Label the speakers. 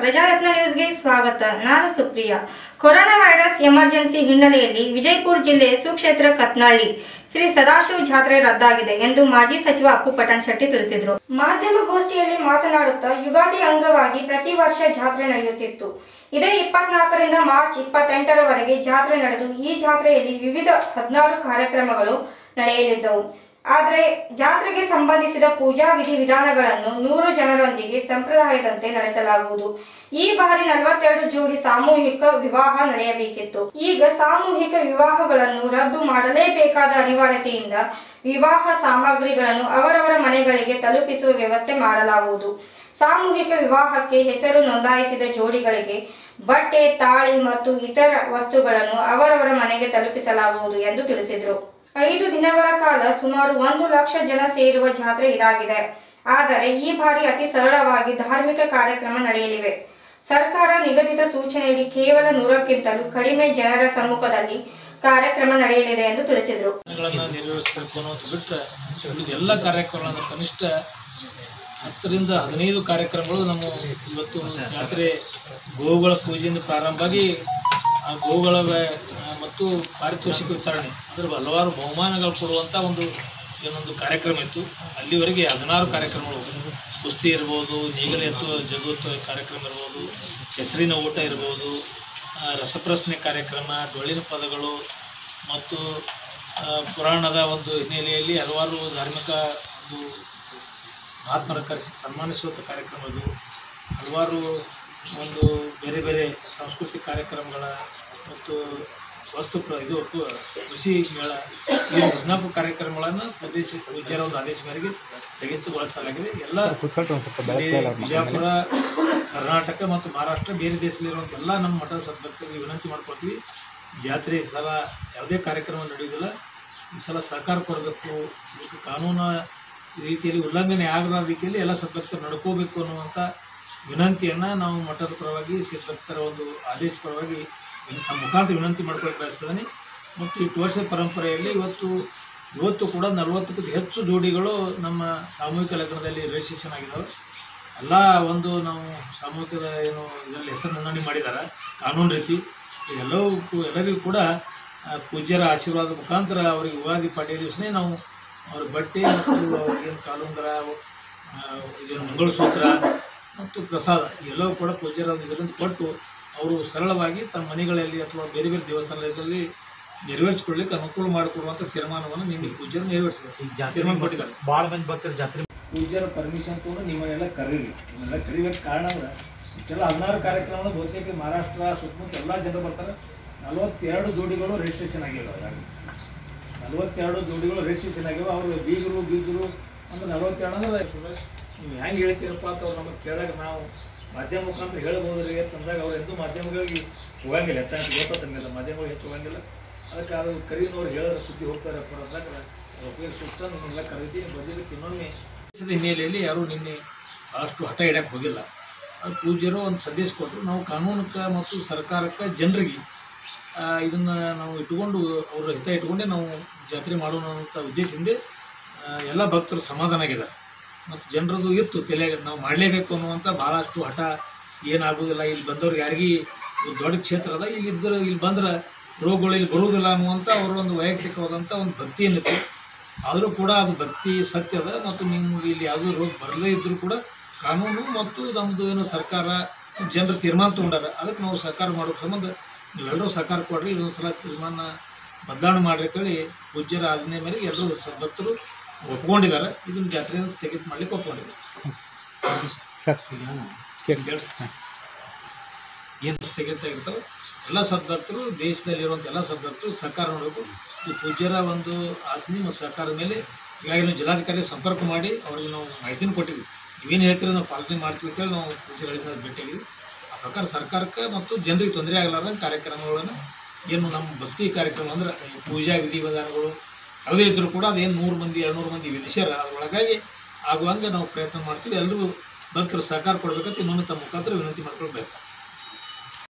Speaker 1: ಪ್ರಜಾರತ್ನ ನ್ಯೂಸ್ಗೆ ಸ್ವಾಗತ ನಾನು ಸುಪ್ರಿಯಾ ಕೊರೋನಾ ವೈರಸ್ ಎಮರ್ಜೆನ್ಸಿ ಹಿನ್ನೆಲೆಯಲ್ಲಿ ವಿಜಯಪುರ ಜಿಲ್ಲೆ ಸುಕ್ಷೇತ್ರ ಕತ್ನಳ್ಳಿ ಶ್ರೀ ಸದಾಶಿವ ಜಾತ್ರೆ ರದ್ದಾಗಿದೆ ಎಂದು ಮಾಜಿ ಸಚಿವ ಅಪ್ಪು ಪಟನ್ ಶೆಟ್ಟಿ ತಿಳಿಸಿದರು ಮಾಧ್ಯಮಗೋಷ್ಠಿಯಲ್ಲಿ ಮಾತನಾಡುತ್ತಾ ಯುಗಾದಿ ಅಂಗವಾಗಿ ಪ್ರತಿ ವರ್ಷ ಜಾತ್ರೆ ನಡೆಯುತ್ತಿತ್ತು ಇದೇ ಇಪ್ಪತ್ನಾಲ್ಕರಿಂದ ಮಾರ್ಚ್ ಇಪ್ಪತ್ತೆಂಟರವರೆಗೆ ಜಾತ್ರೆ ನಡೆದು ಈ ಜಾತ್ರೆಯಲ್ಲಿ ವಿವಿಧ ಹದಿನಾರು ಕಾರ್ಯಕ್ರಮಗಳು ನಡೆಯಲಿದ್ದವು ಆದರೆ ಜಾತ್ರೆಗೆ ಸಂಬಂಧಿಸಿದ ಪೂಜಾ ವಿಧಿ ವಿಧಾನಗಳನ್ನು ನೂರು ಜನರೊಂದಿಗೆ ಸಂಪ್ರದಾಯದಂತೆ ನಡೆಸಲಾಗುವುದು ಈ ಬಾರಿ ನಲವತ್ತೆರಡು ಜೋಡಿ ಸಾಮೂಹಿಕ ವಿವಾಹ ನಡೆಯಬೇಕಿತ್ತು ಈಗ ಸಾಮೂಹಿಕ ವಿವಾಹಗಳನ್ನು ರದ್ದು ಮಾಡಲೇಬೇಕಾದ ಅನಿವಾರ್ಯತೆಯಿಂದ ವಿವಾಹ ಸಾಮಗ್ರಿಗಳನ್ನು ಅವರವರ ಮನೆಗಳಿಗೆ ತಲುಪಿಸುವ ವ್ಯವಸ್ಥೆ ಮಾಡಲಾಗುವುದು ಸಾಮೂಹಿಕ ವಿವಾಹಕ್ಕೆ ಹೆಸರು ನೋಂದಾಯಿಸಿದ ಜೋಡಿಗಳಿಗೆ ಬಟ್ಟೆ ತಾಳಿ ಮತ್ತು ಇತರ ವಸ್ತುಗಳನ್ನು ಅವರವರ ಮನೆಗೆ ತಲುಪಿಸಲಾಗುವುದು ಎಂದು ತಿಳಿಸಿದರು ಐದು ದಿನಗಳ ಕಾಲ ಸುಮಾರು ಒಂದು ಲಕ್ಷ ಜನ ಸೇರುವ ಜಾತ್ರೆ ಇದಾಗಿದೆ ಆದರೆ ಈ ಬಾರಿ ಅತಿ ಸರಳವಾಗಿ ಧಾರ್ಮಿಕ ಕಾರ್ಯಕ್ರಮ ನಡೆಯಲಿವೆ ಸರ್ಕಾರ ನಿಗದಿತ ಸೂಚನೆಯಲ್ಲಿ ಕೇವಲ ನೂರಕ್ಕಿಂತಲೂ ಕಡಿಮೆ ಜನರ ಸಮ್ಮುಖದಲ್ಲಿ ಕಾರ್ಯಕ್ರಮ ನಡೆಯಲಿದೆ ಎಂದು ತಿಳಿಸಿದರು
Speaker 2: ಗಳನ್ನ ನೆರವೇರಿಸಬೇಕು ಅನ್ನೋದು ಬಿಟ್ಟರೆ ಉಳಿದ ಎಲ್ಲ ಕಾರ್ಯಕ್ರಮಗಳನ್ನು ಕನಿಷ್ಠ ಹತ್ತರಿಂದ ಹದಿನೈದು ಕಾರ್ಯಕ್ರಮಗಳು ನಮ್ಮ ಇವತ್ತು ಜಾತ್ರೆ ಗೋವುಗಳ ಪೂಜೆಯಿಂದ ಪ್ರಾರಂಭ ಆಗಿ ಆ ಗೋವುಗಳ ವ್ಯ- ಆ, ಮತ್ತು ಪಾರಿತೋಷಿಕ ವಿತರಣೆ ಅಂದರೆ ಹಲವಾರು ಬಹುಮಾನಗಳು ಕೊಡುವಂಥ ಒಂದು ಏನೊಂದು ಕಾರ್ಯಕ್ರಮ ಇತ್ತು ಅಲ್ಲಿವರೆಗೆ ಹದಿನಾರು ಕಾರ್ಯಕ್ರಮಗಳು ಕುಸ್ತಿ ಇರ್ಬೋದು ನೇಗಿಲು ಎತ್ತುವ ಜಗತ್ತು ಕಾರ್ಯಕ್ರಮ ಇರ್ಬೋದು ಹೆಸರಿನ ಊಟ ಇರ್ಬೋದು ಆ, ರಸಪ್ರಶ್ನೆ ಕಾರ್ಯಕ್ರಮ ಡೊಳ್ಳಿನ ಪದಗಳು ಮತ್ತು ಆ, ಪುರಾಣದ ಒಂದು ಹಿನ್ನೆಲೆಯಲ್ಲಿ ಹಲವಾರು ಧಾರ್ಮಿಕ ಒಂದು ಮಹಾತ್ಮರ ಕರೆಸಿ ಸನ್ಮಾನಿಸುವಂಥ ಕಾರ್ಯಕ್ರಮಗಳು ಹಲವಾರು ಒಂದು ಬೇರೆ ಬೇರೆ ಸಾಂಸ್ಕೃತಿಕ ಕಾರ್ಯಕ್ರಮಗಳ ಮತ್ತು ವಸ್ತು ಪ್ರ ಇದು ಕು- ಕೃಷಿ ಮೇಳ ಈ ಹದಿನಾಲ್ಕು ಕಾರ್ಯಕ್ರಮಗಳನ್ನು ಪ್ರದೇಶ ವಿದ್ಯಾರ ಒಂದು ಆದೇಶ ಮೇರೆಗೆ ಸ್ಥಗಿತಗೊಳಿಸಲಾಗಿದೆ ಎಲ್ಲ ಇಲ್ಲಿ ಬಿಜಾಪುರ ಕರ್ನಾಟಕ ಮತ್ತು ಮಹಾರಾಷ್ಟ್ರ ಬೇರೆ ದೇಶದಲ್ಲಿರುವಂಥ ಎಲ್ಲ ನಮ್ಮ ಮಠದ ಸದ್ಭಕ್ತರಿಗೆ ವಿನಂತಿ ಮಾಡ್ಕೊಳ್ತೀವಿ ಜಾತ್ರೆ ಈ ಸಲ ಯಾವುದೇ ಕಾರ್ಯಕ್ರಮ ನಡೆಯುವುದಿಲ್ಲ ಈ ಸಲ ಸಹಕಾರ ಕೊಡಬೇಕು ಇದಕ್ಕೆ ಕಾನೂನು ರೀತಿಯಲ್ಲಿ ಉಲ್ಲಂಘನೆ ಆಗದ ರೀತಿಯಲ್ಲಿ ಎಲ್ಲ ಸದ್ಭಕ್ತರು ನಡ್ಕೋಬೇಕು ಅನ್ನುವಂಥ ವಿನಂತಿಯನ್ನು ನಾವು ಮಠದ ಪರವಾಗಿ ಸದ್ಭಕ್ತರ ಒಂದು ಆದೇಶ ಪರವಾಗಿ ವಿನ- ತಮ್ಮ ಮುಖಾಂತರ ವಿನಂತಿ ಮಾಡ್ಕೊಳ್ಳಕ್ಕೆ ಬಯಸ್ತೇನೆ ಮತ್ತು ಇಷ್ಟು ವರ್ಷದ ಪರಂಪರೆಯಲ್ಲಿ ಇವತ್ತು ಇವತ್ತು ಕೂಡ ನಲವತ್ತಕ್ಕೂ ಹೆಚ್ಚು ಜೋಡಿಗಳು ನಮ್ಮ ಸಾಮೂಹಿಕ ಲಗ್ನದಲ್ಲಿ ರಿಜಿಸ್ಟ್ರೇಷನ್ ಆಗಿದ್ದಾವೆ ಎಲ್ಲ ಒಂದು ನಾವು ಸಾಮೂಹಿಕದ ಏನು ಇದರಲ್ಲಿ ಹೆಸರು ನೋಂದಣಿ ಮಾಡಿದ್ದಾರೆ ಕಾನೂನು ರೀತಿ ಎಲ್ಲವೂ ಕೂ- ಎಲ್ಲರಿಗೂ ಕೂಡ ಆ, ಪೂಜ್ಯರ ಆಶೀರ್ವಾದ ಮುಖಾಂತರ ಅವರಿಗೆ ಯುಗಾದಿ ಪಾಡ್ಯ ದಿವಸನೇ ನಾವು ಅವ್ರ ಬಟ್ಟೆ ಮತ್ತು ಅವ್ರಿಗೇನು ಕಾಲುಂಗರ ಆ, ಇದೇನು ಮಂಗಳಸೂತ್ರ ಮತ್ತು ಪ್ರಸಾದ ಎಲ್ಲವೂ ಕೂಡ ಪೂಜ್ಯರ ಒಂದು ಇದರಿಂದ ಕೊಟ್ಟು ಅವರು ಸರಳವಾಗಿ ತಮ್ಮ ಮನೆಗಳಲ್ಲಿ ಅಥವಾ ಬೇರೆ ಬೇರೆ ದೇವಸ್ಥಾನಗಳಲ್ಲಿ ನೆರವೇರಿಸಿಕೊಳ್ಳಿಕ್ಕೆ ಅನುಕೂಲ ಮಾಡಿಕೊಡುವಂಥ ತೀರ್ಮಾನವನ್ನು ನಿನ್ನೆ ಪೂಜ್ಯರು ನೆರವೇರಿಸಿದ್ದಾರೆ ತೀರ್ಮಾನ ಕೊಟ್ಟಿದ್ದಾರೆ
Speaker 3: ಭಾಳ ಮಂದಿ ಬರ್ತಾರೆ ಜಾತ್ರೆ
Speaker 2: ಪೂಜ್ಯರ ಪರ್ಮಿಷನ್ ಕೂಡ ನಿಮ್ಮನ್ನೆಲ್ಲ ಕರೀರಿ ನಿಮ್ಮೆಲ್ಲ ಕರಿಬೇಕು ಕಾರಣ ಅಂದ್ರೆ ಇಷ್ಟೆಲ್ಲ ಹದಿನಾರು ಕಾರ್ಯಕ್ರಮಗಳು ಬಹುತೇಕ ಮಹಾರಾಷ್ಟ್ರ ಸುತ್ತಮುತ್ತ ಎಲ್ಲ ಜನರು ಬರ್ತಾರೆ ನಲವತ್ತೆರಡು ಜೋಡಿಗಳು ರಿಜಿಸ್ಟ್ರೇಷನ್ ಆಗಿಲ್ಲ ಈಗಾಗಲೇ ನಲವತ್ತೆರಡು ಜೋಡಿಗಳು ರಿಜಿಸ್ಟ್ರೇಷನ್ ಆಗ್ಯಾವ ಅವರು ಬೀಗರು ಬೀಗರು ಅಂದ್ರೆ ನಲವತ್ತೆರಡು ಅಂದ್ರೆ ಸರ್, ನೀವು ಹೆಂಗೆ ಹೇಳ್ತೀರಪ್ಪ ಅಂತ ಅವ್ರು ನಮಗೆ ಕೇಳಿದಾಗ ನಾವು ಮಾಧ್ಯಮ ಮುಖಾಂತರ ಹೇಳ್ಬೋದು ರೀ ಅಂತಂದಾಗ ಅವ್ರು ಎಂದೂ ಮಾಧ್ಯಮಗಳಿಗೆ ಹೋಗಂಗಿಲ್ಲ ಹೆಚ್ಚಾಗಿ ಗೊತ್ತಿಲ್ಲ ಮಾಧ್ಯಮಗಳು ಹೆಚ್ಚು ಹೋಗಂಗಿಲ್ಲ ಅದಕ್ಕೆ ಅದು ಕರೀನವ್ರು ಹೇಳಿದ್ರೆ ಸುದ್ದಿ ಹೋಗ್ತಾರಪ್ಪ ಅಂದಾಗ ಅದು ಉಪಯೋಗ ಸೂಕ್ತ ನಿಮ್ಮೆಲ್ಲ ಕರೀತಿ ಬಂದಿದ್ದಕ್ಕೆ ಇನ್ನೊಮ್ಮೆ ದೇಶದ ಹಿನ್ನೆಲೆಯಲ್ಲಿ ಯಾರೂ ನಿನ್ನೆ ಭಾಳಷ್ಟು ಹಠ ಹಿಡಕ್ಕೆ ಹೋಗಿಲ್ಲ ಅದು ಪೂಜ್ಯರು ಒಂದು ಸಂದೇಶ ಕೊಟ್ಟರು ನಾವು ಕಾನೂನಕ್ಕೆ ಮತ್ತು ಸರ್ಕಾರಕ್ಕೆ ಜನರಿಗೆ ಇದನ್ನು ನಾವು ಇಟ್ಕೊಂಡು ಅವರ ಹಿತ ಇಟ್ಕೊಂಡೇ ನಾವು ಜಾತ್ರೆ ಮಾಡೋಣ ಅಂತ ಉದ್ದೇಶದಿಂದ ಆ, ಎಲ್ಲ ಭಕ್ತರು ಸಮಾಧಾನ ಆಗಿದ್ದಾರೆ ಮತ್ತು ಜನರದು ಇತ್ತು ತಲೆಯಾಗ ನಾವು ಮಾಡಲೇಬೇಕು ಅನ್ನುವಂಥ ಭಾಳಷ್ಟು ಹಠ ಏನಾಗೋದಿಲ್ಲ ಇಲ್ಲಿ ಬಂದವ್ರು ಯಾರಿಗೂ ಇದು ದೊಡ್ಡ ಕ್ಷೇತ್ರ ಅದ ಇಲ್ಲಿ ಇದ್ದರೆ ಇಲ್ಲಿ ಬಂದ್ರೆ ರೋಗಗಳು ಇಲ್ಲಿ ಬರುವುದಿಲ್ಲ ಅನ್ನುವಂಥ ಅವರ ಒಂದು ವೈಯಕ್ತಿಕವಾದಂಥ ಒಂದು ಭಕ್ತಿ ಏನಿತ್ತು ಆದರೂ ಕೂಡ ಅದು ಭಕ್ತಿ ಸತ್ಯ ಅದ ಮತ್ತು ನಿಮ್ಗೆ ಇಲ್ಲಿ ಯಾವುದೂ ರೋಗ ಬರದೇ ಇದ್ದರೂ ಕೂಡ ಕಾನೂನು ಮತ್ತು ನಮ್ಮದು ಏನು ಸರ್ಕಾರ ಜನರು ತೀರ್ಮಾನ ತೊಗೊಂಡಾರ ಅದಕ್ಕೆ ನಾವು ಸಹಕಾರ ಮಾಡೋ ಸಂಬಂಧ ನೀವೆಲ್ಲರೂ ಸಹಕಾರ ಕೊಡ್ರಿ ಇದೊಂದು ಸಲ ತೀರ್ಮಾನ ಬದಲಾವಣೆ ಮಾಡ್ರಿ ಅಂತೇಳಿ ಪೂಜ್ಯರ ಆಜ್ಞೆ ಮೇರೆಗೆ ಎಲ್ಲರೂ ಸದ್ಭಕ್ತರು ಒಪ್ಕೊಂಡಿದ್ದಾರೆ ಇದನ್ನ ಜಾತ್ರೆಯನ್ನು ಸ್ಥಗಿತ ಮಾಡ್ಲಿಕ್ಕೆ ಒಪ್ಕೊಂಡಿದ್ದಾರೆ ಹೇಳ್ರಿ ಏನು ಸ್ಥಗಿತ ಇರ್ತಾವೆ ಎಲ್ಲ ಸದ್ಭಕ್ತರು ದೇಶದಲ್ಲಿರುವಂಥ ಎಲ್ಲ ಸದ್ಭಕ್ತರು ಸರ್ಕಾರ ಮಾಡಬೇಕು ಈ ಪೂಜ್ಯರ ಒಂದು ಆಜ್ಞೆ ಮತ್ತು ಸರ್ಕಾರದ ಮೇಲೆ ಈಗಾಗಲೇ ನಾವು ಜಿಲ್ಲಾಧಿಕಾರಿ ಸಂಪರ್ಕ ಮಾಡಿ ಅವರಿಗೆ ನಾವು ಮಾಹಿತಿನ ಕೊಟ್ಟಿದ್ವಿ ನೀವೇನು ಹೇಳ್ತೀರೋ ನಾವು ಪಾಲನೆ ಮಾಡ್ತೀವಿ ಅಂತೇಳಿ ನಾವು ಪೂಜ್ಯಗಳಿಂದ ಭೇಟಿಯಾಗಿದ್ವಿ ಆ ಪ್ರಕಾರ ಸರ್ಕಾರಕ್ಕೆ ಮತ್ತು ಜನರಿಗೆ ತೊಂದರೆ ಆಗಲಾರ್ದಂಗೆ ಕಾರ್ಯಕ್ರಮಗಳನ್ನು ಏನು ನಮ್ಮ ಭಕ್ತಿ ಕಾರ್ಯಕ್ರಮ ಅಂದ್ರೆ ಈ ಪೂಜಾ ವಿಧಿವಿಧಾನಗಳು ಯಾವುದೇ ಇದ್ದರೂ ಕೂಡ ಅದೇನು ನೂರು ಮಂದಿ ಎರಡು ನೂರು ಮಂದಿ ವಿಧಿಸ್ಯಾರ ಅದರೊಳಗಾಗಿ ಆಗುವಂಗೆ ನಾವು ಪ್ರಯತ್ನ ಮಾಡ್ತೀವಿ ಎಲ್ಲರೂ ಭಕ್ತರು ಸಹಕಾರ ಕೊಡಬೇಕಂತ ಇನ್ನೊಮ್ಮೆ ತಮ್ಮ ಮುಖಾಂತರ ವಿನಂತಿ ಮಾಡ್ಕೊಂಡು ಬಯಸ್ತಾರೆ